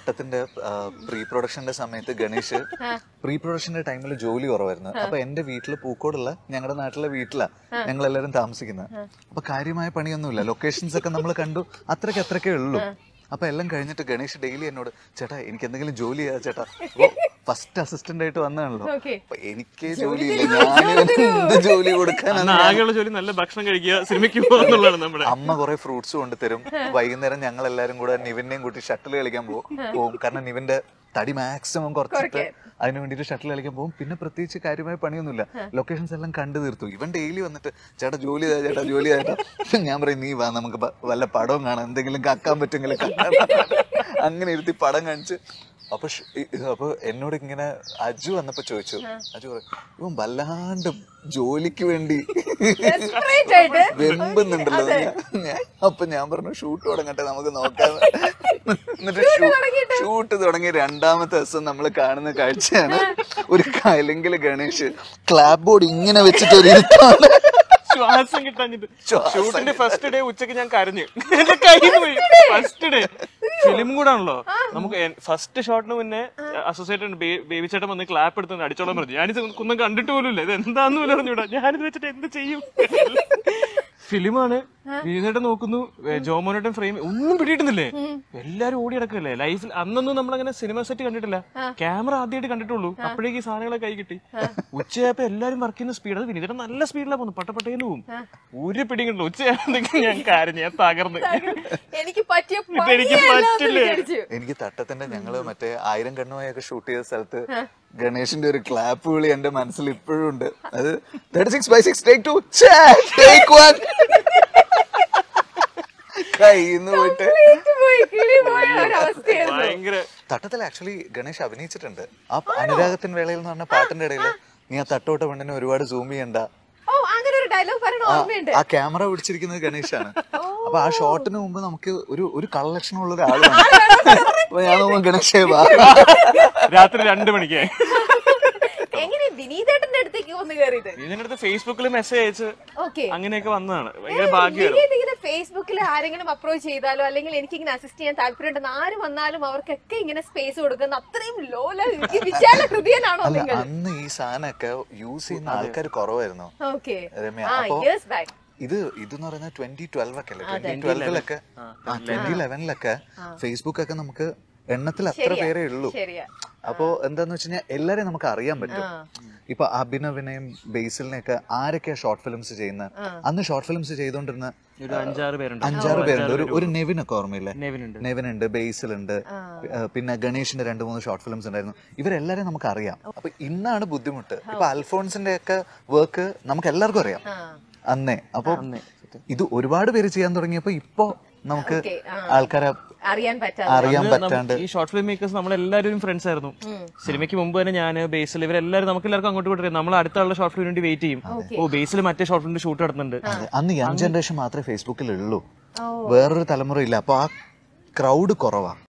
തട്ടത്തിന്റെ pre പ്രൊഡക്ഷന്റെ സമയത്ത് Ganesh pre പ്രൊഡക്ഷന്റെ ടൈമിൽ ജോലി കുറവായിരുന്നു അപ്പൊ എന്റെ വീട്ടില് പൂക്കോടുള്ള ഞങ്ങളുടെ നാട്ടിലെ വീട്ടിലാ ഞങ്ങൾ എല്ലാവരും താമസിക്കുന്നത് അപ്പൊ കാര്യമായ പണിയൊന്നുമില്ല ലൊക്കേഷൻസ് ഒക്കെ നമ്മൾ കണ്ടു അത്രയ്ക്ക് അത്രയ്ക്കേ ഉള്ളൂ അപ്പൊ എല്ലാം കഴിഞ്ഞിട്ട് ഗണേഷ് ഡെയിലി എന്നോട് ചേട്ടാ എനിക്ക് എന്തെങ്കിലും ജോലി ചെയ്യാ ചേട്ടാ ഫസ്റ്റ് അസിസ്റ്റന്റ് ആയിട്ട് വന്നതാണല്ലോ ഓക്കെ അപ്പൊ എനിക്ക് ജോലിയില്ല ഞാൻ എന്ത് ജോലി കൊടുക്കാനാണ് അന്ന് ആകെയുള്ള ജോലി നല്ല ഭക്ഷണം കഴിക്കുക സിനിമയ്ക്ക് പോകുക എന്നുള്ളതാണ് നമ്മുടെ അമ്മ കുറെ ഫ്രൂട്ട്സ് കൊണ്ടുതരും വൈകുന്നേരം ഞങ്ങൾ എല്ലാരും കൂടെ നിവിനെയും കൂട്ടി ഷട്ടിൽ കളിക്കാൻ പോകും പോകും കാരണം നിവിന്റെ തടി മാക്സിമം കുറച്ചിട്ട് അതിന് വേണ്ടിട്ട് ഷട്ടിൽ കളിക്കാൻ പോകും പിന്നെ പ്രത്യേകിച്ച് കാര്യമായ പണിയൊന്നുമില്ല ലൊക്കേഷൻസ് എല്ലാം കണ്ടു തീർത്തു ഇവൻ ഡെയിലി വന്നിട്ട് ചേട്ടാ ജോലി ചെയ്താ ചേട്ടാ ജോലി ചെയ്താ ഞാൻ പറയും നീ വാ നമുക്ക് പ- വല്ല പടവും കാണാം എന്തെങ്കിലും കക്കാൻ പറ്റുമെങ്കിൽ കക്കാൻ അങ്ങനെ ഇരുത്തി പടം കാണിച്ച് അപ്പൊ ഷ്- ഇ- അപ്പൊ എന്നോട് ഇങ്ങനെ അജു വന്നപ്പോ ചോദിച്ചു അജു പറയും ഇവൻ വല്ലാണ്ട് ജോലിക്ക് വേണ്ടി Desperate ആയിട്ട് വെമ്പുന്നുണ്ടല്ലോ ഞാൻ- ഞാൻ- അപ്പൊ ഞാൻ പറഞ്ഞു ഷൂട്ട് തുടങ്ങട്ടെ നമുക്ക് നോക്കാം എന്നിട്ട് ഷൂട്ട് തുടങ്ങി രണ്ടാമത്തെ ദിവസം നമ്മൾ കാണുന്ന കാഴ്ചയാണ് ഒരു കലങ്കിൽ ഗണേഷ് ക്ലാപ്പ് ബോർഡ് ഇങ്ങനെ വെച്ചിട്ട് ഒരു ഇരുത്താണ് ശ്വാസം കിട്ടാഞ്ഞിട്ട് ശ്വാസം ഷൂട്ടിന്റെ ഫസ്റ്റ് ഡേ ഉച്ചക്ക് ഞാൻ കരഞ്ഞു എന്റെ കയ്യിൽ പോയി ഫസ്റ്റ് ഡേ ഫിലിം കൂടെ ആണല്ലോ നമുക്ക് ഫസ്റ്റ് ഷോട്ടിന് മുന്നേ അസോസിയേറ്റ് ബേബി ചേട്ടൻ വന്ന് ക്ലാപ്പ് എടുത്ത് അടിച്ചോളാൻ പറഞ്ഞു ഞാനിത് ഒന്നും കണ്ടിട്ട് പോലും ഇല്ല ഇത് എന്താന്ന് പോലും അറിഞ്ഞൂടാ ഞാനിത് വെച്ചിട്ട് എന്ത് ചെയ്യും ഫിലിമാണ് വീണേട്ടൻ നോക്കുന്നു ഏ, ജോമോനേട്ടൻ ഫ്രെയിം ഒന്നും പിടിയിട്ടുന്നില്ലേ എല്ലാരും ഓടി നടക്കല്ലേ ലൈഫിൽ അന്നൊന്നും നമ്മൾ അങ്ങനെ സിനിമ സെറ്റ് കണ്ടിട്ടില്ല ക്യാമറ ആദ്യമായിട്ട് കണ്ടിട്ടുള്ളൂ അപ്പോഴേക്ക് ഈ സാധനങ്ങളെ കൈ കിട്ടി ഉച്ചയായപ്പോ എല്ലാരും വർക്ക് ചെയ്യുന്ന സ്പീഡ് അത് വിനീതേട്ടൻ നല്ല സ്പീഡിലാണ് പോകുന്നു പട്ടപ്പട്ടേന്ന് പോകും ഒരു പിടിയും കിട്ടില്ല ഉച്ചയാകുമ്പോഴേക്കും ഞാൻ കരഞ്ഞു ഞാൻ തകർന്ന് എനിക്ക് പറ്റിയ ഇതെനിക്ക് പണിയല്ല എന്ന് പറ്റില്ലേ? വിചാരിച്ചു. എനിക്ക് തട്ടത്തിന്റെ ഞങ്ങള് മറ്റേ ആയിരം കണ്ണുമായൊക്കെ ഷൂട്ട് ചെയ്ത സ്ഥലത്ത് ഗണേഷിന്റെ ഒരു ക്ലാപ്പ് വിളി എന്റെ മനസ്സിൽ ഇപ്പോഴും ഉണ്ട് അത് thirty six by six take two take one കയ്യിന്ന് പോയിട്ട് കിളി പോയി കിളി പോയ ഒരവസ്ഥയായിരുന്നു ഭയങ്കര തട്ടത്തിൽ ആക്ച്വലി ഗണേഷ് അഭിനയിച്ചിട്ടുണ്ട് ആ അനുരാഗത്തിൻ വേളയിൽ എന്ന് പറഞ്ഞ പാട്ടിന്റെ ഇടയിൽ നീ ആ തട്ടോട്ട പെണ്ണിനെ ഒരുപാട് സൂം ചെയ്യണ്ട ഓ അങ്ങനെ ഒരു ഡയലോഗ് പറയണ ഓർമ്മയുണ്ട് ആ ക്യാമറ പിടിച്ചിരിക്കുന്നത് ഗണേഷാണ് അപ്പൊ ആ ഷോട്ടിന് മുമ്പ് നമുക്ക് ഒരു ഒരു കളലക്ഷണമുള്ള ഒരാളാണ് അപ്പൊ ഞാൻ നോക്കുമ്പോ ഗണേഷേ വാ രാത്രി രണ്ടു മണിക്ക് എങ്ങനെ വിനീതേട്ടന്റെ അടുത്തേക്ക് വന്ന് കയറിയത് ഇതിന്റെ അടുത്ത് ഫേസ്ബുക്കിൽ മെസ്സേജ് അയച്ച് ഓക്കെ അങ്ങനെയൊക്കെ വന്നതാണ് ഭയങ്കര ഭാഗ്യമായിരുന്നു ഇങ്ങനെ ഫേസ്ബുക്കിൽ ആരെങ്കിലും അപ്രോച്ച് ചെയ്താലോ അല്ലെങ്കിൽ എനിക്ക് ഇങ്ങനെ അസിസ്റ്റ് ചെയ്യാൻ താല്പര്യമുണ്ടെന്ന് ആര് വന്നാലും അവർക്കൊക്കെ ഇങ്ങനെ സ്പേസ് കൊടുക്കുന്ന അത്രയും ലോല വിശാല ഹൃദയനാണോ അല്ല നിങ്ങൾ അന്ന് ഈ സാധനമൊക്കെ യൂസ് ചെയ്യുന്ന ആൾക്കാർ കുറവായിരുന്നു ഓക്കെ രമ്യ ആ അപ്പൊ ഇയേഴ്സ് ബാക്ക് ഇത് ഇതെന്ന് പറയുന്നത് ട്വന്റി ട്വൽവ് ഒക്കെ അല്ലേ ട്വന്റി ട്വൽവിലൊക്കെ ട്വന്റി ലെവനിലൊക്കെ ഫേസ്ബുക്ക് ഒക്കെ നമുക്ക് എണ്ണത്തിൽ അത്ര പേരേ ഉള്ളൂ ശരിയാ അപ്പോ എന്താന്ന് വെച്ച് കഴിഞ്ഞാൽ എല്ലാരെയും നമുക്ക് അറിയാൻ പറ്റും ഇപ്പൊ അഭിനവിനെയും ബേസിലിനെയും ഒക്കെ ആരൊക്കെയാ ഷോർട്ട് ഫിലിംസ് ചെയ്യുന്നത് അന്ന് ഷോർട്ട് ഫിലിംസ് ചെയ്തോണ്ടിരുന്ന ഒരു അഞ്ചാറ് പേരുണ്ട് അഞ്ചാറ് പേരുണ്ട് ഒരു ഒരു നെവിനൊക്കെ ഓർമ്മയില്ലേ നെവിനുണ്ട് നെവിൻ ഉണ്ട് ബേസിൽ ഉണ്ട് പിന്നെ ഗണേഷിന്റെ രണ്ട് മൂന്ന് ഷോർട്ട് ഫിലിംസ് ഉണ്ടായിരുന്നു ഇവരെല്ലാരെയും നമുക്ക് അറിയാം അപ്പൊ ഇന്നാണ് ബുദ്ധിമുട്ട് ഇപ്പൊ അൽഫോൺസിന്റെ ഒക്കെ വർക്ക് നമുക്ക് എല്ലാവർക്കും അറിയാം അന്നേ അപ്പൊ ഇത് ഒരുപാട് പേര് ചെയ്യാൻ തുടങ്ങിയപ്പോ ഇപ്പൊ നമുക്ക് Okay, ആ. ആൾക്കാരെ അറിയാൻ പറ്റാതെ അറിയാൻ അന്ന് നമ്മ- പറ്റാണ്ട് ഈ ഷോർട്ട് ഫിലിം മേക്കേഴ്സ് നമ്മളെല്ലാവരും ഫ്രണ്ട്സ് ആയിരുന്നു സിനിമയ്ക്ക് മുമ്പ് തന്നെ ഞാൻ ബേസിൽ ഇവരെല്ലാവരും നമുക്ക് എല്ലാവർക്കും അങ്ങോട്ട് ഇങ്ങോട്ട് അറിയാം നമ്മൾ അടുത്തുള്ള ഷോർട്ട് ഫിലിമിന് വേണ്ടി വെയിറ്റ് ചെയ്യും ഓ ബേസിൽ മറ്റേ ഷോർട്ട് ഫിലിമിന്റെ ഷൂട്ട് നടത്തുന്നുണ്ട് അതെ. അന്ന് യങ് ജനറേഷൻ മാത്രമേ ഫേസ്ബുക്കിൽ ഉള്ളൂ വേറൊരു തലമുറ ഇല്ല അപ്പൊ ആ ക്രൗഡ് കുറവാ